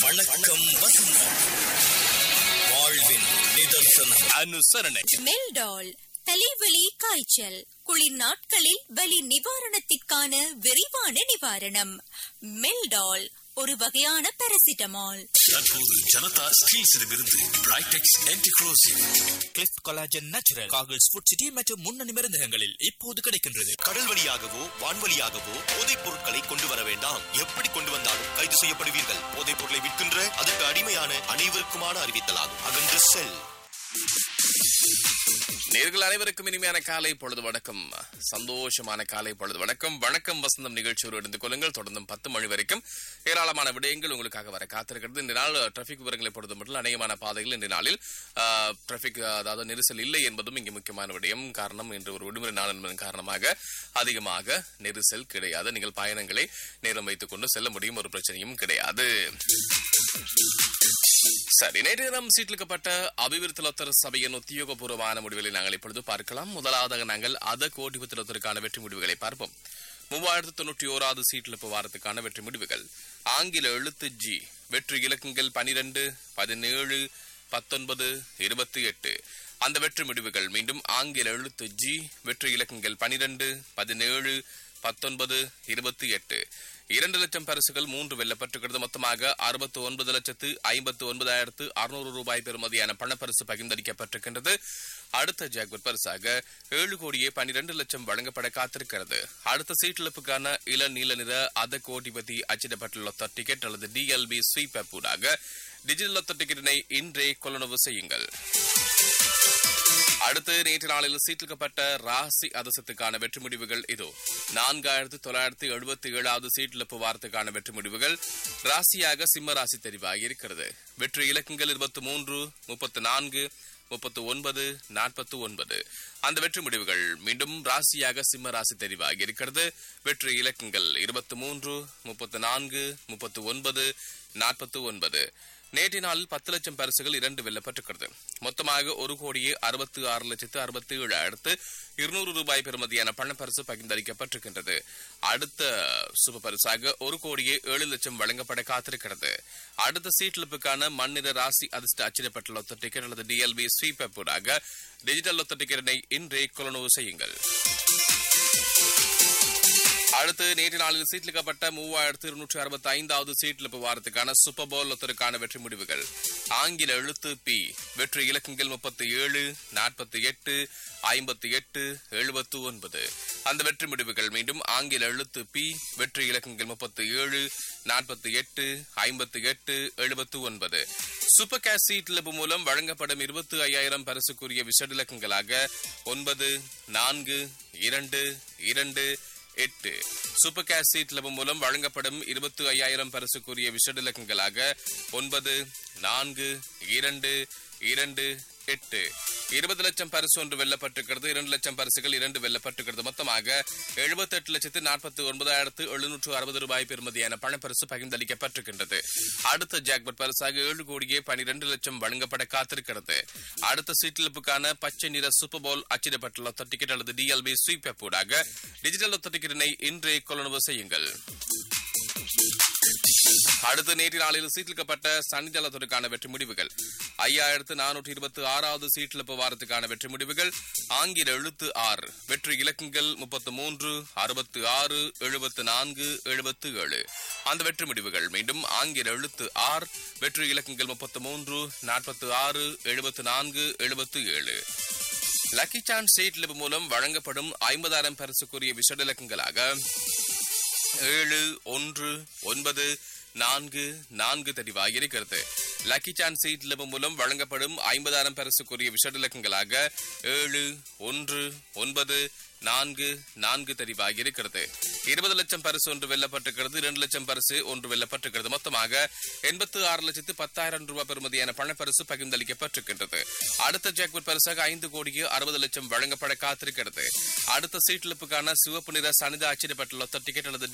வணக்கம் வசந்தம் வாழ்வின் நிதர்சனம் அனுசரணை மெல்டால் தலைவலி காய்ச்சல் குளிர் நாட்களில் வலி நிவாரணத்திற்கான விரைவான நிவாரணம் மெல்டால் ஒரு வகையான பாராசிட்டமால் தற்போது ஜனதா ஸ்டீல்ஸிடமிருந்து பிரைடெக்ஸ் ஆன்டிக்ரோசிவ் கிளிஃப்ட் கொலாஜன் நேச்சுரல் காகிள்ஸ் ஃபுட் சிட்டி மற்றும் முன்னணி மருந்தகங்களில் இப்போது கிடைக்கின்றது கடல் வழியாகவோ வான்வழியாகவோ போதைப் பொருட்களை கொண்டு வர வேண்டாம் எப்படி கொண்டு வந்தாலும் கைது செய்யப்படுவீர்கள் போதைப் பொருளை விற்கின்ற அதற்கு அடிமையான அனைவருக்குமான அறிவித்தலாகும் அகன்று செல் நேர்கள் அனைவருக்கும் இனிமையான காலை பொழுது வணக்கம் சந்தோஷமான காலை பொழுது வணக்கம் வணக்கம் வசந்தம் நிகழ்ச்சியோடு இருந்து கொள்ளுங்கள் தொடர்ந்தும் பத்து மணி வரைக்கும் ஏராளமான விடயங்கள் உங்களுக்காக வர காத்திருக்கிறது இந்த நாள் டிராபிக் விவரங்களை பொறுத்த மட்டும் அநேகமான பாதைகள் இந்த நாளில் டிராபிக் அதாவது நெரிசல் இல்லை என்பதும் இங்கு முக்கியமான விடயம் காரணம் இன்று ஒரு விடுமுறை நாள் என்பதன் காரணமாக அதிகமாக நெரிசல் கிடையாது நீங்கள் பயணங்களை நேரம் வைத்துக் கொண்டு செல்ல முடியும் ஒரு பிரச்சனையும் கிடையாது சரி நேற்று தினம் சீட்டிலிக்கப்பட்ட அபிவிருத்தி லொத்தர் சபையின் உத்தியோகபூர்வமான முடிவுகளை நாங்கள் இப்பொழுது பார்க்கலாம் முதலாவதாக நாங்கள் அத கோடிபத்தி லொத்தருக்கான வெற்றி முடிவுகளை பார்ப்போம் மூவாயிரத்து தொண்ணூற்றி ஓராவது சீட்டிழப்பு வாரத்துக்கான வெற்றி முடிவுகள் ஆங்கில எழுத்து ஜி வெற்றி இலக்கங்கள் பனிரெண்டு பதினேழு பத்தொன்பது இருபத்தி எட்டு அந்த வெற்றி முடிவுகள் மீண்டும் ஆங்கில எழுத்து ஜி வெற்றி இலக்கங்கள் பனிரெண்டு பதினேழு பத்தொன்பது இருபத்தி எட்டு இரண்டு லட்சம் பரிசுகள் மூன்று வெல்லப்பட்டிருக்கிறது மொத்தமாக அறுபத்தி ஒன்பது லட்சத்து ஐம்பத்து ஒன்பதாயிரத்து அறுநூறு ரூபாய் பெறுமதியான பணப்பரிசு பகிர்ந்தளிக்கப்பட்டிருக்கின்றது அடுத்த ஜாக்வட் பரிசாக ஏழு கோடியே பனிரெண்டு லட்சம் வழங்கப்பட காத்திருக்கிறது அடுத்த சீட்டிழப்புக்கான இள நீல நிற அத கோடிபதி அச்சிடப்பட்டுள்ள டிக்கெட் அல்லது டிஎல்பி ஸ்வீப் ஊடாக டிஜிட்டல் லொத்த டிக்கெட்டினை இன்றே கொள்ளளவு செய்யுங்கள் அடுத்து நேற்று நாளில் சீட்டிலிக்கப்பட்ட ராசி அதிசத்துக்கான வெற்றி முடிவுகள் இதோ நான்காயிரத்து தொள்ளாயிரத்து எழுபத்தி ஏழாவது சீட்டிழப்பு வாரத்துக்கான வெற்றி முடிவுகள் ராசியாக சிம்ம ராசி தெரிவாகி இருக்கிறது வெற்றி இலக்கங்கள் இருபத்தி மூன்று முப்பத்தி நான்கு முப்பத்து ஒன்பது நாற்பத்தி ஒன்பது அந்த வெற்றி முடிவுகள் மீண்டும் ராசியாக சிம்ம ராசி தெரிவாகி இருக்கிறது வெற்றி இலக்கங்கள் இருபத்தி மூன்று முப்பத்தி நான்கு முப்பத்து ஒன்பது நாற்பத்தி ஒன்பது நேற்றைய நாளில் பத்து லட்சம் பரிசுகள் இரண்டு வெல்லப்பட்டிருக்கிறது மொத்தமாக ஒரு கோடியே அறுபத்தி ஆறு லட்சத்து அறுபத்தி ஏழாயிரத்து இருநூறு ரூபாய் பெறுமதியான பணப்பரிசு பகிர்ந்தளிக்கப்பட்டிருக்கின்றது அடுத்த சுப பரிசாக ஒரு கோடியே ஏழு லட்சம் வழங்கப்பட காத்திருக்கிறது அடுத்த சீட்லிப்புக்கான மண்ணிற ராசி அதிர்ஷ்ட அச்சிடப்பட்ட லொத்த டிக்கெட் அல்லது டிஎல்பி ஸ்வீப் ஊடாக டிஜிட்டல் லொத்த டிக்கெட்டினை இன்றே கொள்ளனவு செய்யுங்கள் அடுத்து நேற்று நாளில் சீட்லிக்கப்பட்ட மூவாயிரத்து இருநூற்றி அறுபத்தி ஐந்தாவது சீட்லிப்பு வாரத்துக்கான சூப்பர் போல் ஒத்தருக்கான வெற்றி முடிவுகள் ஆங்கில எழுத்து பி வெற்றி இலக்கங்கள் முப்பத்தி ஏழு நாற்பத்தி எட்டு ஐம்பத்தி எட்டு எழுபத்து ஒன்பது அந்த வெற்றி முடிவுகள் மீண்டும் ஆங்கில எழுத்து பி வெற்றி இலக்கங்கள் முப்பத்தி ஏழு நாற்பத்தி எட்டு ஐம்பத்தி எட்டு எழுபத்து ஒன்பது சூப்பர் கேஷ் சீட்லிப்பு மூலம் வழங்கப்படும் இருபத்தி ஐயாயிரம் பரிசுக்குரிய விஷட் இலக்கங்களாக ஒன்பது நான்கு இரண்டு இரண்டு எட்டு சூப்பர் கேஷ் சீட் லபம் மூலம் வழங்கப்படும் இருபத்தி ஐயாயிரம் பரிசுக்குரிய விஷட இலக்கங்களாக ஒன்பது நான்கு இரண்டு இரண்டு எட்டு இருபது லட்சம் பரிசு ஒன்று வெல்லப்பட்டிருக்கிறது இரண்டு லட்சம் பரிசுகள் இரண்டு வெல்லப்பட்டிருக்கிறது மொத்தமாக எழுபத்தி எட்டு லட்சத்து நாற்பத்தி ஒன்பதாயிரத்து எழுநூற்று அறுபது ரூபாய் பெறுமதியான பணப்பரிசு பகிர்ந்தளிக்கப்பட்டிருக்கின்றது அடுத்த ஜாக்பட் பரிசாக ஏழு கோடியே பனிரெண்டு லட்சம் வழங்கப்பட காத்திருக்கிறது அடுத்த சீட்டிழப்புக்கான பச்சை நிற சூப்பர் போல் அச்சிடப்பட்டுள்ள லொத்த டிக்கெட் அல்லது டிஎல்பி ஸ்வீப் ஊடாக டிஜிட்டல் லொத்த டிக்கெட்டினை இன்றே கொள்ளளவு செய்யுங்கள் அடுத்து நேற்று நாளில் சீட்டிலிக்கப்பட்ட சனிதளத்திற்கான வெற்றி முடிவுகள் ஐயாயிரத்து நானூற்றி இருபத்தி ஆறாவது சீட்டிழப்பு வாரத்துக்கான வெற்றி முடிவுகள் ஆங்கில எழுத்து ஆறு வெற்றி இலக்கங்கள் முப்பத்து மூன்று அறுபத்தி ஆறு எழுபத்து நான்கு எழுபத்து ஏழு அந்த வெற்றி முடிவுகள் மீண்டும் ஆங்கில எழுத்து ஆர் வெற்றி இலக்கங்கள் முப்பத்து மூன்று நாற்பத்தி ஆறு எழுபத்து நான்கு எழுபத்து ஏழு லக்கி சான்ஸ் சீட் மூலம் வழங்கப்படும் ஐம்பதாயிரம் பரிசுக்குரிய விஷட இலக்கங்களாக ஏழு ஒன்று ஒன்பது நான்கு நான்கு தெரிவாக இருக்கிறது லக்கி சான்ஸ் சீட் லெவல் மூலம் வழங்கப்படும் ஐம்பதாயிரம் பரிசுக்குரிய விஷட இலக்கங்களாக ஏழு ஒன்று ஒன்பது நான்கு நான்கு தெரிவாக இருக்கிறது இருபது லட்சம் பரிசு ஒன்று வெல்லப்பட்டிருக்கிறது இரண்டு லட்சம் பரிசு ஒன்று வெல்லப்பட்டிருக்கிறது மொத்தமாக எண்பத்து ஆறு லட்சத்து பத்தாயிரம் ரூபாய் பெறுமதியான பணப்பரிசு பகிர்ந்தளிக்கப்பட்டிருக்கின்றது அடுத்த ஜாக்பட் பரிசாக ஐந்து கோடியே அறுபது லட்சம் வழங்கப்பட காத்திருக்கிறது அடுத்த சீட்டிழப்புக்கான சிவப்பு நிற சனித அச்சிடப்பட்டுள்ள டிக்கெட் அல்லது